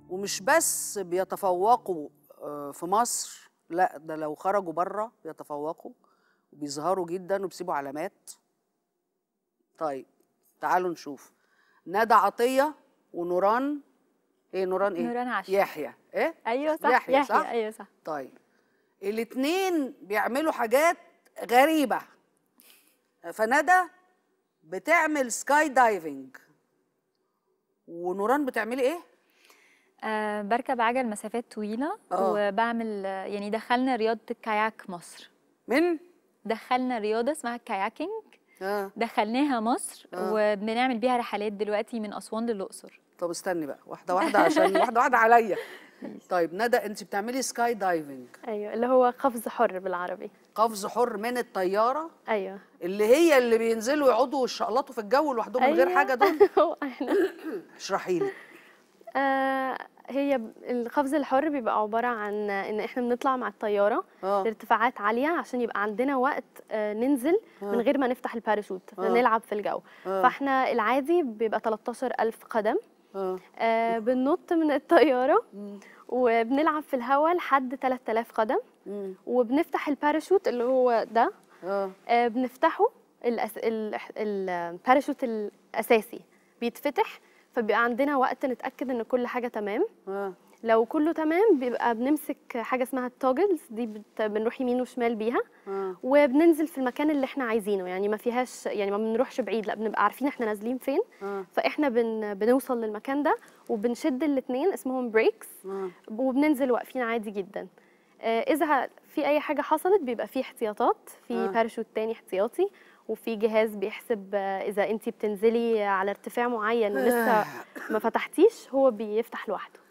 ومش بس بيتفوقوا آه، في مصر لا ده لو خرجوا بره بيتفوقوا وبيظهروا جدا وبيسيبوا علامات طيب تعالوا نشوف ندى عطيه ونوران ايه نوران ايه نوران عشري. يحيى ايه ايوه صح يحيى، يحيى, صح؟ ايوه صح طيب الاتنين بيعملوا حاجات غريبة فندى بتعمل سكاي دايفنج ونوران بتعملي ايه؟ أه بركب عجل مسافات طويله آه. وبعمل آه، يعني دخلنا رياضه الكاياك مصر من؟ دخلنا رياضه اسمها الكاياكينج آه. دخلناها مصر آه. وبنعمل بيها رحلات دلوقتي من اسوان للاقصر طب استني بقى واحدة واحدة عشان واحدة واحدة عليا طيب ندى انت بتعملي سكاي دايفنج ايوه اللي هو قفز حر بالعربي قفز حر من الطيارة ايوه اللي هي اللي بينزلوا يقعدوا ويشقلطوا في الجو لوحدهم من غير أيوة. حاجة دول هو احنا اشرحي لي آه هي ب- القفز الحر بيبقى عبارة عن ان احنا بنطلع مع الطيارة اه لارتفاعات عالية عشان يبقى عندنا وقت آه ننزل من غير ما نفتح الباراشوت آه. فنلعب في الجو آه. فاحنا العادي بيبقى 13000 قدم اه آه بننط من الطيارة مم. وبنلعب في الهواء لحد 3000 قدم مم. وبنفتح الباراشوت اللي هو ده اه آه، بنفتحه الأس... ال- الباراشوت الاساسي بيتفتح فبيبقى عندنا وقت نتاكد ان كل حاجه تمام اه لو كله تمام بيبقى بنمسك حاجه اسمها التوجلز دي بت... بنروح يمين وشمال بيها اه وبننزل في المكان اللي احنا عايزينه يعني ما فيهاش يعني ما بنروحش بعيد لا بنبقى عارفين احنا نازلين فين اه فاحنا بن... بنوصل للمكان ده وبنشد الاثنين اسمهم بريكس اه وبننزل واقفين عادي جدا آه، اذا في اي حاجه حصلت بيبقى في احتياطات في آه. باراشوت تاني احتياطي وفي جهاز بيحسب آه، اذا انت بتنزلي على ارتفاع معين ولسه ما فتحتيش هو بيفتح لوحده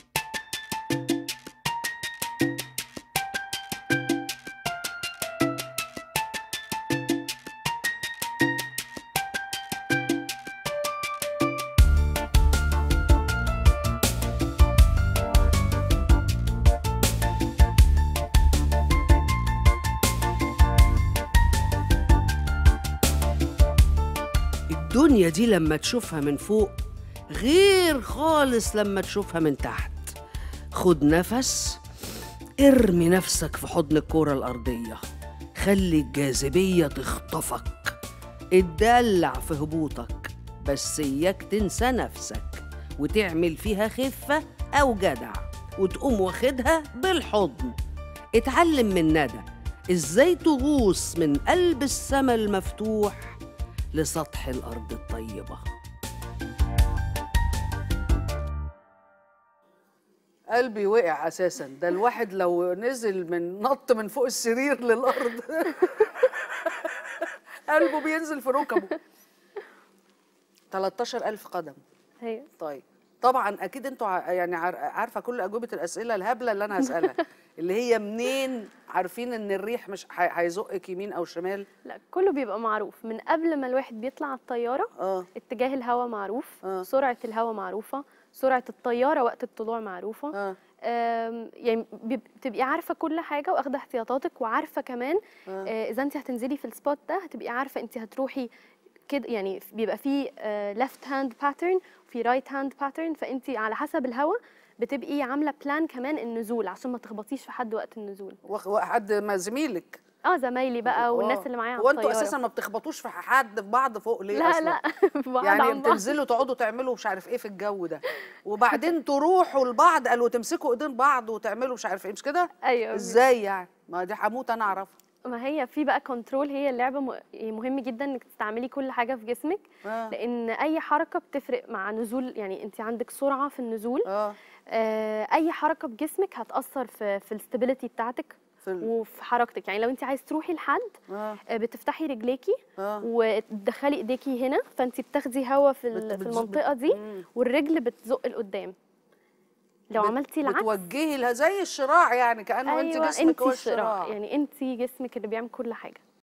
الدنيا دي لما تشوفها من فوق غير خالص لما تشوفها من تحت خد نفس ارمي نفسك في حضن الكرة الأرضية خلي الجاذبية تخطفك اتدلع في هبوطك بس إياك تنسى نفسك وتعمل فيها خفة أو جدع وتقوم واخدها بالحضن اتعلم من ندى ازاي تغوص من قلب السما المفتوح لسطح الأرض الطيبة قلبي وقع أساسا ده الواحد لو نزل من نط من فوق السرير للأرض قلبه بينزل في ركبه 13000 قدم هي طيب طبعا اكيد انتوا ع- يعني عار- عارفه كل اجوبه الاسئله الهبله اللي انا هسالها اللي هي منين عارفين ان الريح مش ح- هيزقك يمين او شمال لا كله بيبقى معروف من قبل ما الواحد بيطلع على الطياره اه اتجاه الهواء معروف آه. سرعه الهواء معروفه سرعه الطياره وقت الطلوع معروفه اه آم، يعني بيب- بتبقي عارفه كل حاجه واخده احتياطاتك وعارفه كمان آه. آه، اذا انت هتنزلي في السبوت ده هتبقي عارفه انت هتروحي كده يعني بيبقى في ليفت هاند باترن وفي رايت هاند باترن فانت على حسب الهوا بتبقي عامله بلان كمان النزول عشان ما تخبطيش في حد وقت النزول واخ- حد ما زميلك اه زمايلي بقى والناس آه. اللي معايا على هو انتوا الطياره اساسا ما بتخبطوش في حد في بعض فوق ليه لا أصلاً؟ لا بعض يعني عن بعض. بتنزلوا تقعدوا تعملوا مش عارف ايه في الجو ده وبعدين تروحوا لبعض قالوا تمسكوا ايدين بعض وتعملوا مش عارف ايه مش كده ايوه ازاي يعني ما دي هموت انا اعرفها ما هي في بقى كنترول هي اللعبه م- مهم جدا انك تستعملي كل حاجه في جسمك اه لان اي حركه بتفرق مع نزول يعني انت عندك سرعه في النزول اه آه، اي حركه بجسمك هتاثر في في الاستابيليتي بتاعتك في ال- وفي حركتك يعني لو انت عايز تروحي لحد اه آه، بتفتحي رجليكي اه وتدخلي ايديكي هنا فانت بتاخدي هوا في بت- ال- في بتزق- المنطقه دي مم. والرجل بتزق لقدام لو بت- عملتي العكس بتوجهي لها زي الشراع يعني كانه انت ايوه جسمك انت هو الشراع الشراع يعني انت جسمك اللي بيعمل كل حاجه